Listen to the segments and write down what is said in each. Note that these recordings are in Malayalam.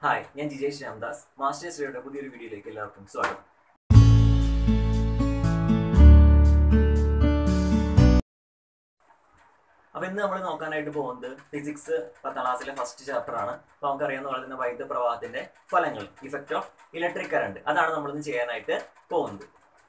ഹായ് ഞാൻ ജിജേഷ് രാംദാസ് മാസ്റ്റേഴ്സ് ഡേയുടെ പുതിയൊരു വീഡിയോയിലേക്ക് എല്ലാവർക്കും സ്വാഗതം അപ്പൊ ഇന്ന് നമ്മൾ നോക്കാനായിട്ട് പോകുന്നത് ഫിസിക്സ് പത്താം ക്ലാസ്സിലെ ഫസ്റ്റ് ചാപ്റ്റർ ആണ് അപ്പൊ നമുക്കറിയാവുന്ന പോലെ തന്നെ വൈദ്യുത പ്രവാഹത്തിന്റെ ഫലങ്ങൾ ഇഫക്റ്റ് ഓഫ് ഇലക്ട്രിക് കറണ്ട് അതാണ് നമ്മൾ ഇന്ന് ചെയ്യാനായിട്ട് പോകുന്നത്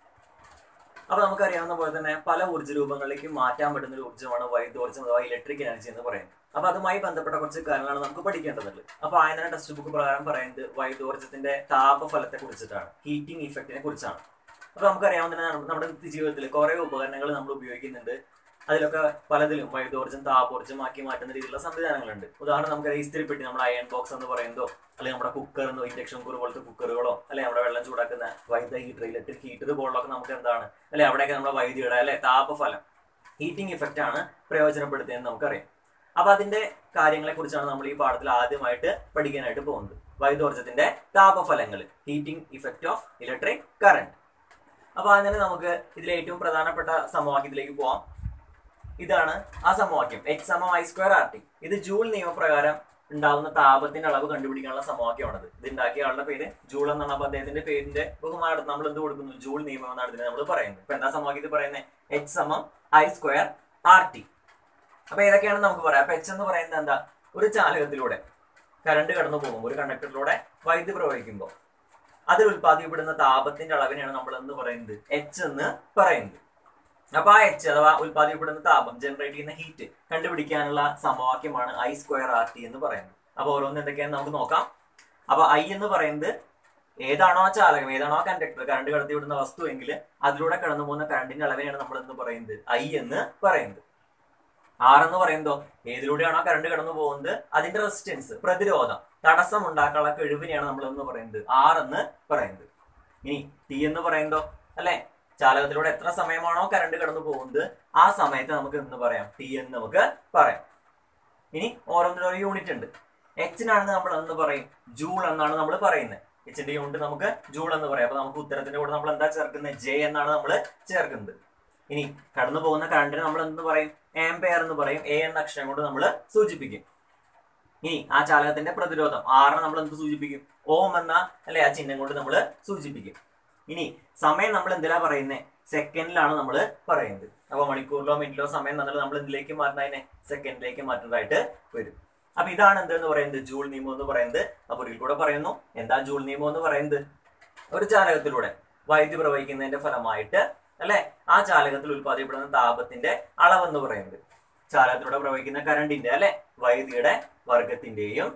അപ്പൊ നമുക്കറിയാവുന്ന പോലെ തന്നെ പല ഊർജ്ജ രൂപങ്ങളിലേക്ക് മാറ്റാൻ പറ്റുന്ന ഒരു ഊർജ്ജമാണ് വൈദ്യോർജ്ജം അഥവാ ഇലക്ട്രിക് എനർജി എന്ന് പറയുന്നത് അപ്പൊ അതുമായി ബന്ധപ്പെട്ട കുറച്ച് കാര്യങ്ങളാണ് നമുക്ക് പഠിക്കേണ്ടതുള്ളത് അപ്പൊ ആയന ടെക്സ്റ്റ് ബുക്ക് പ്രകാരം പറയുന്നത് വൈദ്യോർജ്ജത്തിന്റെ താപഫലത്തെ കുറിച്ചിട്ടാണ് ഹീറ്റിംഗ് ഇഫക്റ്റിനെ കുറിച്ചാണ് അപ്പൊ നമുക്കറിയാവുന്ന തന്നെ നമ്മുടെ നിത്യജീവിതത്തിൽ കുറെ ഉപകരണങ്ങൾ നമ്മൾ ഉപയോഗിക്കുന്നുണ്ട് അതിലൊക്കെ പലതിലും വൈദ്യോർജ്ജം താപോർജ്ജം ആക്കി മാറ്റുന്ന രീതിയിലുള്ള സംവിധാനങ്ങളുണ്ട് ഉദാഹരണം നമുക്ക് ഇസ്തിരിപ്പെട്ടി നമ്മുടെ അയൺ ബോക്സ് എന്ന് പറയുന്നതോ അല്ലെങ്കിൽ നമ്മുടെ കുക്കർ എന്നോ ഇൻഡക്ഷൻ കുക്കർ പോലത്തെ കുക്കറുകളോ അല്ലെങ്കിൽ നമ്മുടെ വെള്ളം ചൂടാക്കുന്ന വൈദ്യുത ഹീറ്റർ ഇലക്ട്രിക് ഹീറ്റർ പോലുള്ളതൊക്കെ നമുക്ക് എന്താണ് അല്ലെ അവിടെയൊക്കെ നമ്മുടെ വൈദ്യുതിയുടെ അല്ലെ താപഫലം ഹീറ്റിംഗ് ഇഫക്റ്റ് ആണ് പ്രയോജനപ്പെടുത്തിയെന്ന് നമുക്കറിയാം അപ്പൊ അതിന്റെ കാര്യങ്ങളെ കുറിച്ചാണ് നമ്മൾ ഈ പാഠത്തിൽ ആദ്യമായിട്ട് പഠിക്കാനായിട്ട് പോകുന്നത് വൈദ്യോർജ്ജത്തിന്റെ താപഫലങ്ങൾ heating effect of electric current അപ്പൊ അങ്ങനെ നമുക്ക് ഇതിലെ ഏറ്റവും പ്രധാനപ്പെട്ട സമവാക്യത്തിലേക്ക് പോവാം ഇതാണ് ആ സമവാക്യം എക്സ് സമം ഐ സ്ക്വയർ ആർ ടി ഇത് ജൂൾ നിയമപ്രകാരം ഉണ്ടാവുന്ന താപത്തിന്റെ അളവ് കണ്ടുപിടിക്കാനുള്ള സമവാക്യമാണത് ഇത് ഉണ്ടാക്കിയ ആളുടെ പേര് ജൂൾ എന്നാണ് അപ്പൊ അദ്ദേഹത്തിന്റെ പേരിന്റെ ബഹുമാനം നമ്മൾ എന്ത് കൊടുക്കുന്നു ജൂൾ നിയമം എന്നാണ് ഇതിനെ നമ്മൾ പറയുന്നത് ഇപ്പൊ എന്താ സമവാക്യത്തിൽ പറയുന്നത് എക്സ് സമം ഐ സ്ക്വയർ ആർ ടി അപ്പൊ ഏതൊക്കെയാണ് നമുക്ക് പറയാം അപ്പൊ എച്ച് എന്ന് പറയുന്നത് എന്താ ഒരു ചാലകത്തിലൂടെ കറണ്ട് കടന്നു പോകുമ്പോൾ ഒരു കണ്ടക്ടറിലൂടെ വൈദ്യുതി പ്രവഹിക്കുമ്പോൾ അതിൽ ഉത്പാദിക്കപ്പെടുന്ന താപത്തിന്റെ അളവിനെയാണ് നമ്മൾ എന്ന് പറയുന്നത് എച്ച് എന്ന് പറയുന്നത് അപ്പൊ ആ എച്ച് അഥവാ ഉത്പാദിക്കപ്പെടുന്ന താപം ജനറേറ്റ് ചെയ്യുന്ന ഹീറ്റ് കണ്ടുപിടിക്കാനുള്ള സമവാക്യമാണ് ഐ സ്ക്വയർ ആർ ടി എന്ന് പറയുന്നത് അപ്പൊ ഓരോന്ന് എന്തൊക്കെയാന്ന് നമുക്ക് നോക്കാം അപ്പൊ ഐ എന്ന് പറയുന്നത് ഏതാണോ ആ ചാലകം ഏതാണോ ആ കണ്ടക്ടർ കറണ്ട് കടത്തിവിടുന്ന വസ്തു എങ്കിൽ അതിലൂടെ കടന്നു പോകുന്ന കറണ്ടിന്റെ അളവിനെയാണ് നമ്മൾ എന്ന് പറയുന്നത് ഐ എന്ന് പറയുന്നത് ആർ എന്ന് പറയുന്നതോ ഏതിലൂടെയാണോ കറണ്ട് കടന്നു പോകുന്നത് അതിന്റെ റെസിസ്റ്റൻസ് പ്രതിരോധം തടസ്സം ഉണ്ടാക്കാനുള്ള കഴിവിനെയാണ് നമ്മൾ എന്ന് പറയുന്നത് ആർ എന്ന് പറയുന്നത് ഇനി ടി എന്ന് പറയുന്നതോ അല്ലെ ചാലകത്തിലൂടെ എത്ര സമയമാണോ കറണ്ട് കടന്നു പോകുന്നത് ആ സമയത്ത് നമുക്ക് എന്ന് പറയാം ടി എന്ന് നമുക്ക് പറയാം ഇനി ഓരോന്നിനും ഒരു യൂണിറ്റ് ഉണ്ട് എച്ചിനാണ് നമ്മൾ എന്ന് പറയും ജൂൾ എന്നാണ് നമ്മൾ പറയുന്നത് എച്ചിന്റെ യൂണിറ്റ് നമുക്ക് ജൂൾ എന്ന് പറയാം അപ്പൊ നമുക്ക് ഉത്തരത്തിന്റെ കൂടെ നമ്മൾ എന്താ ചേർക്കുന്നത് ജെ എന്നാണ് നമ്മൾ ചേർക്കുന്നത് ഇനി കടന്നു പോകുന്ന കറണ്ടിനെ നമ്മൾ എന്ത് പറയും ആംപെയർ എന്ന് പറയും എ എന്ന അക്ഷരം കൊണ്ട് നമ്മൾ സൂചിപ്പിക്കും ഇനി ആ ചാലകത്തിന്റെ പ്രതിരോധം ആറിനെ നമ്മൾ എന്ത് സൂചിപ്പിക്കും ഓം എന്ന അല്ലെ ആ ചിഹ്നം കൊണ്ട് നമ്മൾ സൂചിപ്പിക്കും ഇനി സമയം നമ്മൾ എന്തിനാ പറയുന്നത് സെക്കൻഡിലാണ് നമ്മൾ പറയുന്നത് അപ്പൊ മണിക്കൂറിലോ മിനിറ്റിലോ സമയം തന്നിട്ട് നമ്മൾ എന്തിലേക്ക് മാറ്റുന്നതിനെ സെക്കൻഡിലേക്ക് മാറ്റുന്നതായിട്ട് വരും അപ്പൊ ഇതാണ് എന്തെന്ന് പറയുന്നത് ജൂൾ നിയമം എന്ന് പറയുന്നത് അപ്പൊ ഒരിക്കൽ കൂടെ പറയുന്നു എന്താ ജൂൾ നിയമം എന്ന് പറയുന്നത് ഒരു ചാലകത്തിലൂടെ വൈദ്യുതി പ്രവഹിക്കുന്നതിന്റെ ഫലമായിട്ട് അല്ലെ ആ ചാലകത്തിൽ ഉത്പാദിക്കപ്പെടുന്ന താപത്തിന്റെ അളവെന്ന് പറയുന്നത് ചാലകത്തിലൂടെ പ്രവഹിക്കുന്ന കറണ്ടിന്റെ അല്ലെ വൈദ്യുതിയുടെ വർഗത്തിന്റെയും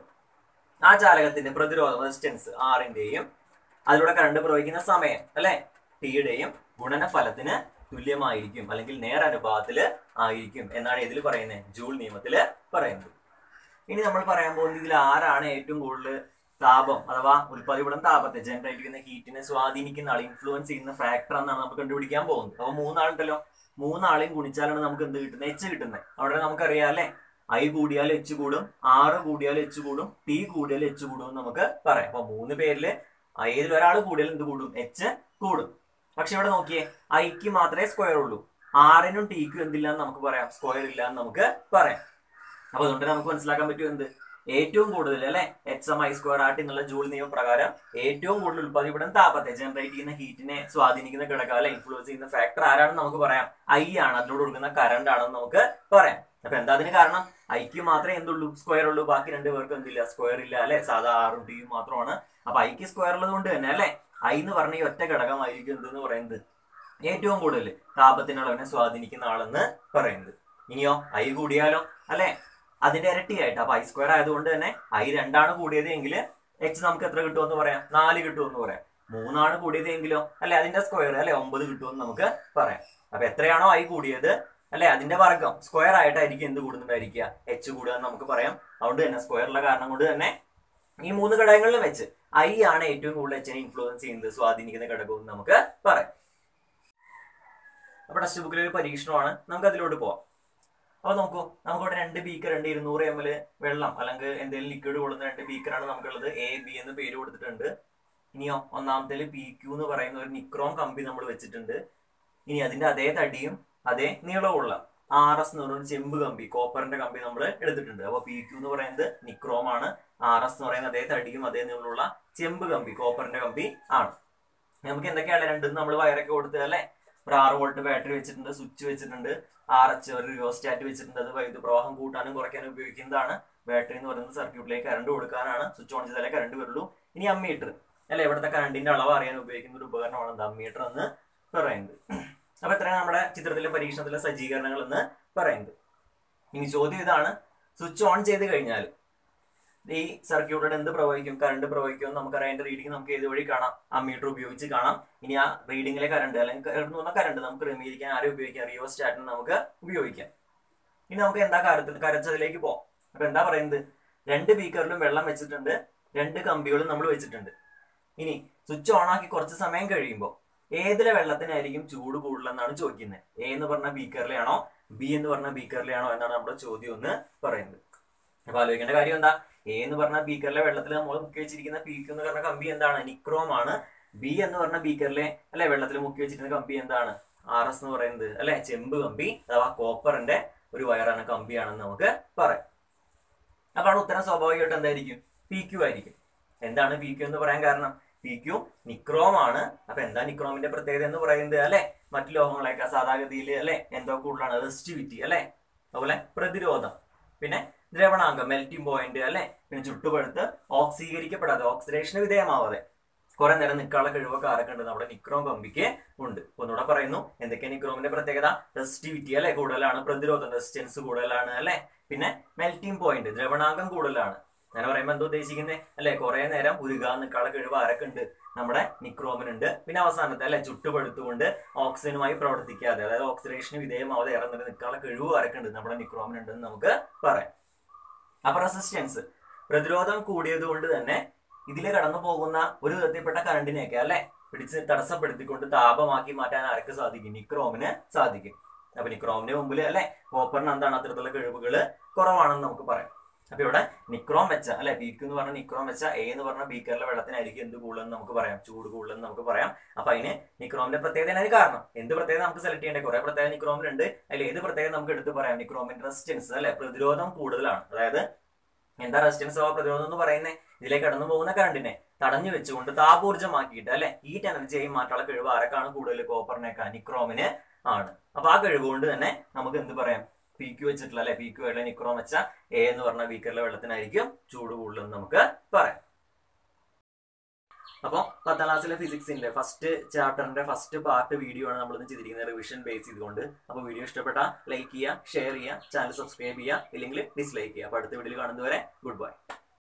ആ ചാലകത്തിന്റെ പ്രതിരോധം റെസിസ്റ്റൻസ് ആറിന്റെയും അതിലൂടെ കറണ്ട് പ്രവഹിക്കുന്ന സമയം അല്ലെ ടിയുടെയും ഗുണനഫലത്തിന് തുല്യമായിരിക്കും അല്ലെങ്കിൽ നേരനുപാതത്തില് ആയിരിക്കും എന്നാണ് ഇതിൽ പറയുന്നത് ജൂൾ നിയമത്തില് പറയുന്നത് ഇനി നമ്മൾ പറയാൻ പോകുന്നത് ഇതിൽ ആരാണ് ഏറ്റവും കൂടുതൽ താപം അഥവാ ഉൽപ്പാദിക്കപ്പെടുന്ന താപത്തെ ജനറേറ്റ് ചെയ്യുന്ന ഹീറ്റിനെ സ്വാധീനിക്കുന്ന ആൾ ഇൻഫ്ലുവൻസ് ചെയ്യുന്ന ഫാക്ടർ എന്നാണ് നമുക്ക് കണ്ടുപിടിക്കാൻ പോകുന്നത് അപ്പൊ മൂന്നാളുണ്ടല്ലോ മൂന്നാളെയും ഗുണിച്ചാലാണ് നമുക്ക് എന്ത് കിട്ടുന്നത് എച്ച് കിട്ടുന്നത് അവിടെ നമുക്കറിയാം അല്ലെ ഐ കൂടിയാൽ എച്ച് കൂടും ആറ് കൂടിയാൽ എച്ച് കൂടും ടി കൂടിയാൽ എച്ച് കൂടും എന്ന് നമുക്ക് പറയാം അപ്പൊ മൂന്ന് പേരില് ഏതിൽ ഒരാൾ കൂടിയാൽ എന്ത് കൂടും എച്ച് കൂടും പക്ഷെ ഇവിടെ നോക്കിയേ ഐക്ക് മാത്രമേ സ്ക്വയർ ഉള്ളൂ ആറിനും ടിക്കും എന്തില്ല എന്ന് നമുക്ക് പറയാം സ്ക്വയർ ഇല്ല എന്ന് നമുക്ക് പറയാം അപ്പൊ അതുകൊണ്ട് നമുക്ക് മനസ്സിലാക്കാൻ പറ്റും എന്ത് ഏറ്റവും കൂടുതൽ അല്ലെ H M I square R T എന്നുള്ള ജൂൾ നിയമപ്രകാരം ഏറ്റവും കൂടുതൽ ഉത്പാദിക്കപ്പെടുന്ന താപത്തെ ജനറേറ്റ് ചെയ്യുന്ന ഹീറ്റിനെ സ്വാധീനിക്കുന്ന ഘടകം അല്ലെ ഇൻഫ്ലുവൻസ് ചെയ്യുന്ന ഫാക്ടർ ആരാണെന്ന് നമുക്ക് പറയാം ഐ ആണ് അതിലൂടെ കൊടുക്കുന്ന കറണ്ട് ആണെന്ന് നമുക്ക് പറയാം അപ്പൊ എന്താ അതിന് കാരണം ഐക്ക് മാത്രമേ എന്തുള്ളൂ സ്ക്വയർ ഉള്ളൂ ബാക്കി രണ്ട് പേർക്ക് എന്തില്ല സ്ക്വയർ ഇല്ല അല്ലെ സാധാ ആറും ടിയും മാത്രമാണ് അപ്പൊ ഐക്ക് സ്ക്വയർ ഉള്ളത് കൊണ്ട് തന്നെ അല്ലെ ഐ എന്ന് പറഞ്ഞ ഈ ഒറ്റ ഘടകമായിരിക്കും എന്തെന്ന് പറയുന്നത് ഏറ്റവും കൂടുതൽ താപത്തിന്റെ അളവിനെ സ്വാധീനിക്കുന്ന ആളെന്ന് പറയുന്നത് ഇനിയോ ഐ കൂടിയാലോ അല്ലെ അതിന്റെ ഇരട്ടിയായിട്ട് അപ്പൊ ഐ സ്ക്വയർ ആയതുകൊണ്ട് തന്നെ ഐ രണ്ടാണ് കൂടിയത് എങ്കിൽ എച്ച് നമുക്ക് എത്ര കിട്ടുമെന്ന് പറയാം നാല് കിട്ടുമെന്ന് പറയാം മൂന്നാണ് കൂടിയത് എങ്കിലോ അല്ലെ അതിന്റെ സ്ക്വയർ അല്ലെ ഒമ്പത് കിട്ടുമെന്ന് നമുക്ക് പറയാം അപ്പൊ എത്രയാണോ ഐ കൂടിയത് അല്ലെ അതിന്റെ വർഗം സ്ക്വയർ ആയിട്ടായിരിക്കും എന്ത് കൂടുന്നുണ്ടായിരിക്കുക എച്ച് കൂടുക എന്ന് നമുക്ക് പറയാം അതുകൊണ്ട് തന്നെ സ്ക്വയറുള്ള കാരണം കൊണ്ട് തന്നെ ഈ മൂന്ന് ഘടകങ്ങളിൽ വെച്ച് ഐ ആണ് ഏറ്റവും കൂടുതൽ എച്ചിനെ ഇൻഫ്ലുവൻസ് ചെയ്യുന്നത് സ്വാധീനിക്കുന്ന ഘടകം എന്ന് നമുക്ക് പറയാം അപ്പൊ ടെക്സ്റ്റ് ബുക്കിൽ ഒരു പരീക്ഷണമാണ് നമുക്ക് അതിലോട്ട് പോവാം അപ്പൊ നോക്കൂ നമുക്കിവിടെ രണ്ട് ബീക്കർ ഉണ്ട് ഇരുന്നൂറ് എം എൽ വെള്ളം അല്ലെങ്കിൽ എന്തെങ്കിലും ലിക്വിഡ് കൊള്ളുന്ന രണ്ട് ബീക്കറാണ് നമുക്കുള്ളത് എ ബി എന്ന് പേര് കൊടുത്തിട്ടുണ്ട് ഇനിയോ ഒന്നാമത്തേല് പി ക്യൂ എന്ന് പറയുന്ന ഒരു നിക്രോം കമ്പി നമ്മൾ വെച്ചിട്ടുണ്ട് ഇനി അതിന്റെ അതേ തടിയും അതേ നീളവുമുള്ള ആർ എസ് എന്ന് പറയുന്നത് ചെമ്പ് കമ്പി കോപ്പറിന്റെ കമ്പി നമ്മൾ എടുത്തിട്ടുണ്ട് അപ്പോൾ പി ക്യു എന്ന് പറയുന്നത് നിക്രോം ആണ് ആർ എസ് എന്ന് പറയുന്നത് അതേ തടിയും അതേ നീളമുള്ള ചെമ്പ് കമ്പി കോപ്പറിന്റെ കമ്പി ആണ് നമുക്ക് എന്തൊക്കെയാണ് രണ്ടും നമ്മൾ വയറൊക്കെ കൊടുത്ത് അല്ലേ ഒരു ആറ് വോൾട്ട് ബാറ്ററി വെച്ചിട്ടുണ്ട് സ്വിച്ച് വെച്ചിട്ടുണ്ട് ആർ എച്ച് ഒരു റിയോസ്റ്റാറ്റ് വെച്ചിട്ടുണ്ട് അത് വൈദ്യുത പ്രവാഹം കൂട്ടാനും കുറയ്ക്കാനും ഉപയോഗിക്കുന്നതാണ് ബാറ്ററി എന്ന് പറയുന്നത് സർക്യൂട്ടിലേക്ക് കറണ്ട് കൊടുക്കാനാണ് സ്വിച്ച് ഓൺ ചെയ്താലേ കറണ്ട് വരുള്ളൂ ഇനി അമ്മീറ്റർ അല്ലെ ഇവിടുത്തെ കറണ്ടിന്റെ അളവ് അറിയാൻ ഉപയോഗിക്കുന്ന ഒരു ഉപകരണമാണ് എന്താ അമ്മീറ്റർ എന്ന് പറയുന്നത് അപ്പൊ എത്രയാണ് നമ്മുടെ ചിത്രത്തിലെ പരീക്ഷണത്തിലെ സജ്ജീകരണങ്ങൾ എന്ന് പറയുന്നത് ഇനി ചോദ്യം ഇതാണ് സ്വിച്ച് ഓൺ ചെയ്ത് കഴിഞ്ഞാൽ ഈ സർക്യൂട്ടിൽ എന്ത് പ്രവഹിക്കും കറണ്ട് പ്രവഹിക്കും നമുക്കറിയാം അതിന്റെ റീഡിംഗ് നമുക്ക് ഏത് വഴി കാണാം അമ്മീറ്റർ ഉപയോഗിച്ച് കാണാം ഇനി ആ റീഡിംഗിലെ കറണ്ട് അല്ലെങ്കിൽ കറണ്ട് എന്ന് പറഞ്ഞാൽ കറണ്ട് നമുക്ക് ക്രമീകരിക്കാൻ ആരെ ഉപയോഗിക്കാം റിയോ സ്റ്റാറ്റിന് നമുക്ക് ഉപയോഗിക്കാം ഇനി നമുക്ക് എന്താ കാര്യത്തിൽ കരച്ചതിലേക്ക് പോകാം അപ്പൊ എന്താ പറയുന്നത് രണ്ട് ബീക്കറിലും വെള്ളം വെച്ചിട്ടുണ്ട് രണ്ട് കമ്പികളും നമ്മൾ വെച്ചിട്ടുണ്ട് ഇനി സ്വിച്ച് ഓൺ ആക്കി കുറച്ച് സമയം കഴിയുമ്പോൾ ഏതിലെ വെള്ളത്തിനായിരിക്കും ചൂട് കൂടുതലെന്നാണ് ചോദിക്കുന്നത് എ എന്ന് പറഞ്ഞ ബീക്കറിലെയാണോ ബി എന്ന് പറഞ്ഞ ബീക്കറിലെയാണോ എന്നാണ് നമ്മുടെ ചോദ്യം എന്ന് പറയുന്നത് അപ്പൊ ആലോചിക്കേണ്ട കാര്യം എന്താ എ എന്ന് പറഞ്ഞ ബീക്കറിലെ വെള്ളത്തിൽ നമ്മൾ മുക്കി വെച്ചിരിക്കുന്ന പി ക്യു എന്ന് പറഞ്ഞ കമ്പി എന്താണ് നിക്രോം ആണ് ബി എന്ന് പറഞ്ഞ ബീക്കറിലെ അല്ലെ വെള്ളത്തിൽ മുക്കി വെച്ചിരിക്കുന്ന കമ്പി എന്താണ് ആർ എസ് എന്ന് പറയുന്നത് അല്ലെ ചെമ്പ് കമ്പി അഥവാ കോപ്പറിന്റെ ഒരു വയറാണ് കമ്പിയാണെന്ന് നമുക്ക് പറയാം അപ്പൊ അവിടെ ഉത്തരം സ്വാഭാവികമായിട്ട് എന്തായിരിക്കും പി ക്യു ആയിരിക്കും എന്താണ് പി ക്യു എന്ന് പറയാൻ കാരണം പി ക്യു നിക്രോം ആണ് അപ്പൊ എന്താ നിക്രോമിന്റെ പ്രത്യേകത എന്ന് പറയുന്നത് അല്ലെ മറ്റു ലോഹങ്ങളെയൊക്കെ സാധാഗതിയിൽ അല്ലെ എന്തോ കൂടുതലാണ് റെസിസ്റ്റിവിറ്റി അല്ലെ അതുപോലെ പ്രതിരോധം പിന്നെ ദ്രവണാങ്കം മെൽറ്റിംഗ് പോയിന്റ് അല്ലെ പിന്നെ ചുട്ടുപഴുത്ത് ഓക്സീകരിക്കപ്പെടാതെ ഓക്സിഡേഷന് വിധേയമാവാതെ കുറെ നേരം നിൽക്കാനുള്ള കഴിവൊക്കെ ആരൊക്കെ ഉണ്ട് നമ്മുടെ നിക്രോം കമ്പിക്ക് ഉണ്ട് ഒന്നുകൂടെ പറയുന്നു എന്തൊക്കെയാണ് നിക്രോമിന്റെ പ്രത്യേകത റെസിസ്റ്റിവിറ്റി അല്ലെ കൂടുതലാണ് പ്രതിരോധം റെസിസ്റ്റൻസ് കൂടുതലാണ് അല്ലെ പിന്നെ മെൽറ്റിംഗ് പോയിന്റ് ദ്രവണാങ്കം കൂടുതലാണ് ഞാൻ പറയുമ്പോൾ എന്താ ഉദ്ദേശിക്കുന്നത് അല്ലെ കുറെ നേരം ഉരുകാൻ നിൽക്കാനുള്ള കഴിവ് ആരൊക്കെ ഉണ്ട് നമ്മുടെ നിക്രോമിനുണ്ട് പിന്നെ അവസാനത്തെ അല്ലെ ചുട്ടുപഴുത്തുകൊണ്ട് ഓക്സിജനുമായി പ്രവർത്തിക്കാതെ അതായത് ഓക്സിഡേഷന് വിധേയമാവാതെ ഏറെ നേരം നിൽക്കാനുള്ള കഴിവ് ആരൊക്കെ ഉണ്ട് നമ്മുടെ നിക്രോമിനുണ്ട് എന്ന് നമുക്ക് പറയാം അപ്പൊ റെസിസ്റ്റൻസ് പ്രതിരോധം കൂടിയത് കൊണ്ട് തന്നെ ഇതിൽ കടന്നു പോകുന്ന ഒരു വിധത്തിൽപ്പെട്ട കറണ്ടിനെയൊക്കെ അല്ലെ പിടിച്ച് തടസ്സപ്പെടുത്തിക്കൊണ്ട് താപമാക്കി മാറ്റാൻ ആർക്ക് സാധിക്കും നിക്രോമിന് സാധിക്കും അപ്പൊ നിക്രോമിന്റെ മുമ്പിൽ അല്ലെ കോപ്പറിന് എന്താണ് അത്തരത്തിലുള്ള കഴിവുകൾ കുറവാണെന്ന് നമുക്ക് പറയാം അപ്പൊ ഇവിടെ നിക്രോം വെച്ച അല്ലെ ബീക്ക് എന്ന് പറഞ്ഞ നിക്രോം വെച്ച എ എന്ന് പറഞ്ഞ ബീക്കറിലെ വെള്ളത്തിനായിരിക്കും എന്ത് കൂടുതലെന്ന് നമുക്ക് പറയാം ചൂട് കൂടുതലെന്ന് നമുക്ക് പറയാം അപ്പൊ അതിന് നിക്രോമിന്റെ പ്രത്യേകത അതിന് കാരണം എന്ത് പ്രത്യേകത നമുക്ക് സെലക്ട് ചെയ്യേണ്ടത് കുറെ പ്രത്യേകത നിക്രോമിലുണ്ട് അതിൽ ഏത് പ്രത്യേകത നമുക്ക് എടുത്ത് പറയാം നിക്രോമിന്റെ റെസിസ്റ്റൻസ് അല്ലെ പ്രതിരോധം കൂടുതലാണ് അതായത് എന്താ റെസിസ്റ്റൻസ് ഓഫ് പ്രതിരോധം എന്ന് പറയുന്നത് ഇതിലേക്ക് കടന്നു പോകുന്ന കറണ്ടിനെ തടഞ്ഞു വെച്ചുകൊണ്ട് താപോർജ്ജമാക്കിയിട്ട് അല്ലെ ഹീറ്റ് എനർജിയായി മാറ്റാനുള്ള കഴിവ് ആരൊക്കെയാണ് കൂടുതൽ കോപ്പറിനേക്കാൾ നിക്രോമിന് ആണ് അപ്പൊ ആ കഴിവ് കൊണ്ട് തന്നെ നമുക്ക് എന്ത് പറയാം പി ക്യു വെച്ചിട്ടുള്ള അല്ലെ പി ക്യു ആയിട്ടുള്ള നിക്രോം വെച്ച എ എന്ന് പറഞ്ഞ ബീക്കറിലെ വെള്ളത്തിനായിരിക്കും ചൂട് കൂടുതലെന്ന് നമുക്ക് പറയാം അപ്പോൾ പത്താം ക്ലാസ്സിലെ ഫിസിക്സിന്റെ ഫസ്റ്റ് ചാപ്റ്ററിന്റെ ഫസ്റ്റ് പാർട്ട് വീഡിയോ ആണ് നമ്മൾ ഇന്ന് ചെയ്തിരിക്കുന്നത് റിവിഷൻ ബേസ് ചെയ്തുകൊണ്ട് അപ്പോൾ വീഡിയോ ഇഷ്ടപ്പെട്ടാൽ ലൈക്ക് ചെയ്യുക ഷെയർ ചെയ്യുക ചാനൽ സബ്സ്ക്രൈബ് ചെയ്യുക ഇല്ലെങ്കിൽ ഡിസ്ലൈക്ക് ചെയ്യുക അപ്പോൾ അടുത്ത വീഡിയോയിൽ കാണുന്നവരെ ഗുഡ് ബൈ